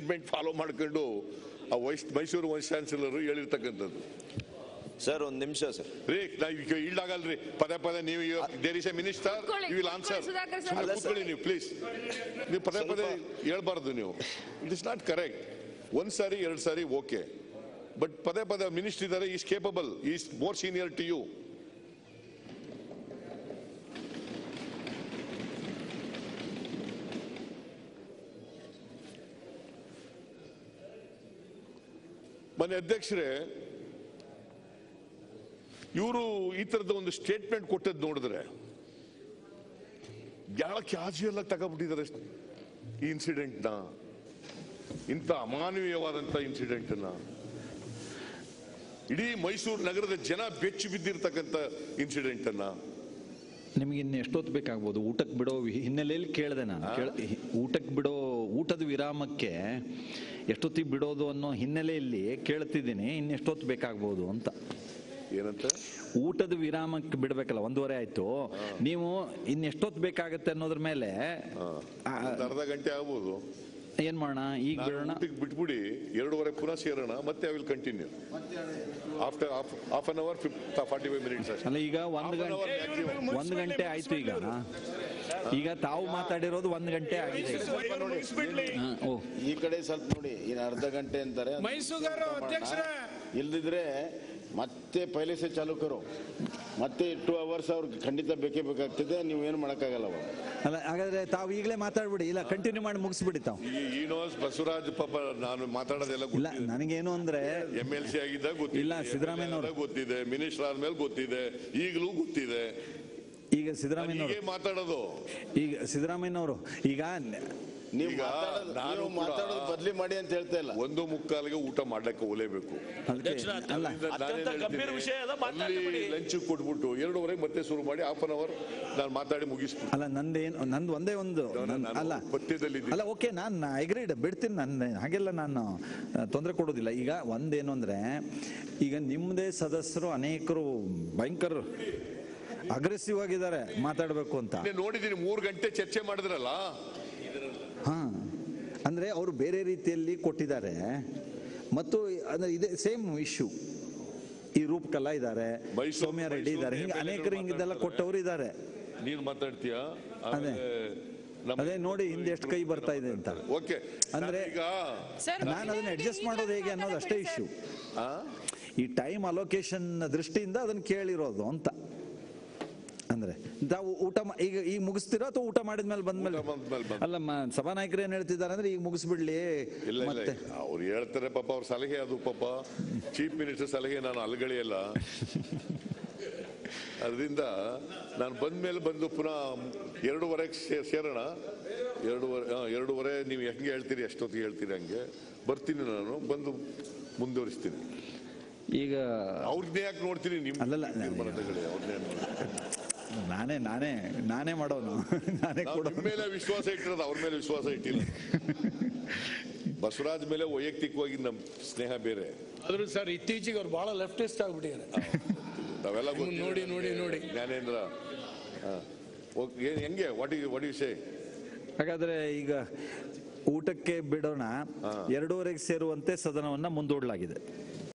Statement follow ಮಾಡ್ಕೊಂಡು ಆ vice Mysuru vice chancellor ಹೇಳಿರ್ತಕ್ಕಂಥದ್ದು ಸರ್ ಒಂದ್ ನಿಮಿಷ ಸರ್ ರೀ ನಾ ಈಗ ಇಲ್ಲಾಗಲ್ರಿ ಪದೇ ಪದೇ ನೀವು ದೇರ್ ಇಸ್ ಎ ಮಿನಿಸ್ಟರ್ ಕೂತ್ಕೊಳ್ಳಿ, ಯು ವಿಲ್ ಆನ್ಸರ್ ಕೂತ್ಕೊಳ್ಳಿ ಸುಧಾಕರ್ ಸರ್. ಸುಮ್ಮನೆ ಅಲ್ಲ ಕೂತ್ಕೊಳ್ಳಿ ಸರ್. ನೀವು ಪ್ಲೀಸ್ ನೀವು ಪದೇ ಪದೇ ಹೇಳ್ಬಾರ್ದು ನೀವು ಇಟ್ ಇಸ್ ನಾಟ್ ಕರೆಕ್ಟ್ ಒಂದ್ ಸಾರಿ ಎರಡು ಸಾರಿ ಓಕೆ ಬಟ್ ಪದೇ ಪದೇ ಮಿನಿಸ್ಟರ್ ಇದ್ದಾರೆ is capable is more senior to you ಮನೆ ಅಧ್ಯಕ್ಷರೇ ಇವರು ಈ ತರದ ಒಂದು ಸ್ಟೇಟ್ಮೆಂಟ್ ಕೊಟ್ಟದ್ದು ನೋಡಿದ್ರೆ ಬಹಳ ಕ್ಯಾಶುಯಲ್ ಆಗಿ ತಗೊಬಿಟ್ಟಿದ್ದಾರೆ ಈ ಇನ್ಸಿಡೆಂಟ್ ನ ಇಂಥ ಅಮಾನವೀಯವಾದಂತ ಇನ್ಸಿಡೆಂಟ್ ನ ಇಡೀ ಮೈಸೂರು ನಗರದ ಜನ ಬೆಚ್ಚಿ ಬಿದ್ದಿರ್ತಕ್ಕಂಥ ಇನ್ಸಿಡೆಂಟ್ ಅನ್ನ ನಿಮ್ಗೆ ಇನ್ನು ಎಷ್ಟೊತ್ತು ಬೇಕಾಗ್ಬೋದು ಊಟಕ್ಕೆ ಬಿಡೋ ವಿ- ಹಿನ್ನೆಲೆಯಲ್ಲಿ ಕೇಳಿದೆ ನಾನು ಕೇಳ್- ಹಿ- ಊಟಕ್ಕೆ ಬಿಡೋ ಊಟದ ವಿರಾಮಕ್ಕೆ ಎಷ್ಟೊತ್ತಿಗೆ ಬಿಡೋದು ಅನ್ನೋ ಹಿನ್ನೆಲೆಯಲ್ಲಿ ಕೇಳ್ತಿದ್ದೀನಿ ಇನ್ನು ಎಷ್ಟೊತ್ತು ಬೇಕಾಗ್ಬೋದು ಅಂತ ಏನಂತ ಊಟದ ವಿರಾಮಕ್ಕೆ ಬಿಡ್ಬೇಕಲ್ಲ ಒಂದೂವರೆ ಆಯ್ತು ನೀವು ಇನ್ನು ಎಷ್ಟೊತ್ತು ಬೇಕಾಗತ್ತೆ ಅನ್ನೋದ್ರ ಮೇಲೆ ಆ, ಒಂದ್ ಅರ್ಧ ಗಂಟೆ ಆಗ್ಬೋದು ಏನ್ ಮಾಡೋಣ ಈಗ ನಾನು ಬಿಡೋಣ ಊಟಕ್ಕೆ ಬಿಟ್ಬಿಡಿ ಎರಡೂವರೆ ಪುನಃ ಸೇರೋಣ ಮತ್ತೆ I will continue after half an hour forty five minutes ಅಷ್ಟೇ ಅಲ್ಲ ಈಗ ಒಂದ್ Half an hour ಗಂಟೆ maximum. ಒಂದ್ ಗಂಟೆ ಆಯ್ತು ಈಗ ಈಗ ತಾವು ಮಾತಾಡಿರೋದು ಒಂದ್ ಗಂಟೆ ಆಗಿದೆ ಈಗ. ಹಾ, ಓ ಈ ಕಡೆ ಸ್ವಲ್ಪ ನೋಡಿ ಇನ್ನು ಅರ್ಧ ಗಂಟೆ ಅಂತಾರೆ ಮೈಸೂರು ಅಧ್ಯಕ್ಷರೇ ಇಲ್ದಿದ್ರೆ ಮತ್ತೆ ಪೈಲೇಸೆ ಚಾಲು ಕರು ಮತ್ತೆ ಟೂ ಅವರ್ಸ್ ಅವ್ರಿಗೆ ಖಂಡಿತ ಬೇಕೇ ಬೇಕಾಗ್ತದೆ ನೀವು ಏನು ಮಾಡೋಕ್ಕಾಗಲ್ಲ ಅವಾಗ ಅಲ್ಲ ಹಾಗಾದ್ರೆ ತಾವು ಈಗಲೇ ಮಾತಾಡ್ಬಿಡಿ ಇಲ್ಲ ಕಂಟಿನ್ಯೂ ಮಾಡಿ ಮುಗಿಸ್ಬಿಡಿ ತಾವು ಈ ಈನೋಸ್ ಬಸವರಾಜ್ ಪಾಪ ನಾನು ಮಾತಾಡೋದೆಲ್ಲ ಇಲ್ಲ ಗೊತ್ತಿದೆ ನನಗೇನು ಅಂದ್ರೆ ಎಂ ಎಲ್ ಸಿ ಆಗಿದ್ದಾಗ ಗೊತ್ತಿದೆ ಇಲ್ಲ, ಸಿದ್ದರಾಮಯ್ಯನವರು. MLA ಗೊತ್ತಿದೆ ಮಿನಿಸ್ಟರ್ ಆದ್ಮೇಲೆ ಗೊತ್ತಿದೆ ಈಗಲೂ ಗೊತ್ತಿದೆ ಈಗ ಸಿದ್ದರಾಮಯ್ಯನವರು ಹೀಗೆ ಮಾತಾಡೋದು ಈಗ ಸಿದ್ದರಾಮಯ್ಯನವರು ಈಗ ನೀವು ಈಗ ಮಾತಾಡೋದು ನಾನು ನೀವು ಕೂಡ- ಮಾತಾಡೋದು ಬದಲಿ ಮಾಡಿ ಅಂತ ಹೇಳ್ತಾ ಇಲ್ಲ ಒಂದು ಮುಕ್ಕಾಲಿಗೆ ಊಟ ಮಾಡ್ಲಿಕ್ಕೆ ಹೋಲೇಬೇಕು ಅದಕ್ಕೆ ಅಲ್ಲ ಅತ್ಯಂತ ಗಂಭೀರ ವಿಷಯ ಅದ, ಮಾತಾಡ್ಲಿ ಬಿಡಿ. ಲಂಚ್ ಕೊಟ್ಬಿಟ್ಟು ಎರಡೂವರೆಗೆ ಮತ್ತೆ ಶುರು ಮಾಡಿ ಹಾಫ್ ಅನ್ ಅವರ್ ನಾನು ಮಾತಾಡಿ ಮುಗಿಸ್ಬಿಟ್ಟು ಅಲ್ಲ ನಂದೇನು ನಂದು ಒಂದೇ ಒಂದು ನನ್- ನಾನು ಅಲ್ಲ ಪಥ್ಯದಲ್ಲಿದ್ದೀನಿ. ಅಲ್ಲ ಓಕೆ ನಾನು ಅಗ್ರೀಡ್ ಬಿಡ್ತೀನಿ ನಾನು ಹಾಗೆಲ್ಲ ನಾನು ತೊಂದರೆ ಕೊಡೋದಿಲ್ಲ ಈಗ ಒಂದೇನು ಅಂದ್ರೆ ಈಗ ನಿಮ್ಮದೇ ಸದಸ್ಯರು ಅನೇಕರು ಭಯಂಕರ ಅಗ್ರೆಸಿವ್ ಆಗಿದ್ದಾರೆ ಮಾತಾಡಬೇಕು ಅಂತ ನಿನ್ನೆ ನೋಡಿದೀನಿ ಮೂರು ಗಂಟೆ ಚರ್ಚೆ ಮಾಡಿದ್ರಲ್ಲ ಹಾ ಅಂದ್ರೆ ಅವರು ಬೇರೆ ರೀತಿಯಲ್ಲಿ ಕೊಟ್ಟಿದ್ದಾರೆ ಮತ್ತು ಅಂದ್ರೆ ಇದೇ ಸೇಮ್ ಇಶ್ಯೂ ಈ ರೂಪಕಲ್ಲ ಇದ್ದಾರೆ ಮೈಸೂರು- ಸೌಮ್ಯ ರೆಡ್ಡಿ ಇದ್ದಾರೆ ಹಿಂಗೆ ಮೈಸೂರು ಅನೇಕರು ಹಿಂಗಿದ್ದೆಲ್ಲ ಕೊಟ್ಟವರು ಇದ್ದಾರೆ ನೀನ್ ಮಾತಾಡ್ತೀಯಾ ಅದೇ. ಅದೇ ನೋಡಿ ಹಿಂದೆ ಎಷ್ಟು ಕೈ ಬರ್ತಾ ಇದೆ ಅಂತ ಓಕೆ ಅಂದ್ರೆ ಈಗ ಸರ್, ನಾನು ಅದನ್ನ ಅಡ್ಜಸ್ಟ್ ಮಾಡೋದು ಹೇಗೆ ಅನ್ನೋದು ಅಷ್ಟೇ ಇಶ್ಯೂ ಆ? ಈ ಟೈಮ್ ಅಲೋಕೇಶನ್ ದೃಷ್ಟಿಯಿಂದ ಅದನ್ನ ಕೇಳಿರೋದು ಅಂತ ಅಂದ್ರೆ ತಾವು ಊಟ ಮಾ- ಈಗ ಈಗ ಮುಗಿಸ್ತೀರಾ ಅಥವಾ ಊಟ ಮಾಡಿದ್ಮೇಲೆ ಬಂದ್ಮೇಲೆ ಊಟ ಬಂದ್ಮೇಲೆ ಬಂದ್- ಅಲ್ಲ ಮ- ಸಭಾನಾಯಕರು ಏನ್ ಹೇಳ್ತಿದ್ದಾರೆ ಅಂದ್ರೆ ಈಗ ಮುಗಿಸ್ಬಿಡ್ಲಿ ಇಲ್ಲ ಇಲ್ಲ ಮತ್ತೆ ಅವ್ರು ಹೇಳ್ತಾರೆ ಪಾಪ ಅವ್ರ ಸಲಹೆ ಅದು ಪಾಪ ಚೀಫ್ ಮಿನಿಸ್ಟರ್ ಸಲಹೆ ನಾನು ಅಲ್ಗಳಿಯಲ್ಲ ಅದರಿಂದ ನಾನು ಬಂದ ಮೇಲೆ ಬಂದು ಪುನಃ ಎರಡೂವರೆಗೆ ಸೇ- ಸೇರೋಣ ಎರಡೂವರೆ ಆ, ಎರಡೂವರೆ ನೀವು ಹೆಂಗೆ ಹೇಳ್ತೀರಿ ಎಷ್ಟೊತ್ತಿಗೆ ಹೇಳ್ತೀರಿ ಹಂಗೆ ಬರ್ತೀನಿ ನಾನು ಬಂದು ಮುಂದುವರಿಸ್ತೀನಿ ಈಗ ಅವ್ರನ್ನೇ ಯಾಕೆ ನೋಡ್ತೀನಿ ನಿಮ್ ಅಲ್ಲಲ್ಲ, ತೀರ್ಮಾನ ತಗೊಳ್ಳಿ ಅವ್ರನ್ನೇ ನಾನೇ ನಾನೇ ನಾನೇ ಮಾಡೋನು ನಾನೇ ನಾವು ಕೊಡೋ ನಿಮ್ ಮೇಲೆ ವಿಶ್ವಾಸ ಇಟ್ಟಿರೋದು ಅವ್ರ ಮೇಲೆ ವಿಶ್ವಾಸ ಇಟ್ಟಿಲ್ಲ ಬಸವರಾಜ್ ಮೇಲೆ ವೈಯಕ್ತಿಕವಾಗಿ ನಮ್ ಸ್ನೇಹ ಬೇರೆ ಆದ್ರೂ ಸರ್ ಇತ್ತೀಚೆಗೆ ಅವ್ರು ಬಹಳ ಲೆಫ್ಟಿಸ್ಟ್ ಆಗ್ಬಿಟ್ಟಿದ್ದಾರೆ ನಾವೆಲ್ಲ ನಿಮ್ಮನ್ನ ಗೊತ್ತಿದೆ ನೋಡಿ, ನೋಡಿ, ನಮ್ಗೆ. ನೋಡಿ. ಜ್ಞಾನೇಂದ್ರ ಹಾ. ಓಕೆ, ಏನ್- ಹೆಂಗೆ what you what you say ಹಾಗಾದ್ರೆ ಈಗ ಊಟಕ್ಕೆ ಬಿಡೋಣ ಎರಡೂವರೆಗೆ ಸೇರುವಂತೆ ಸದನವನ್ನ ಮುಂದೂಡಲಾಗಿದೆ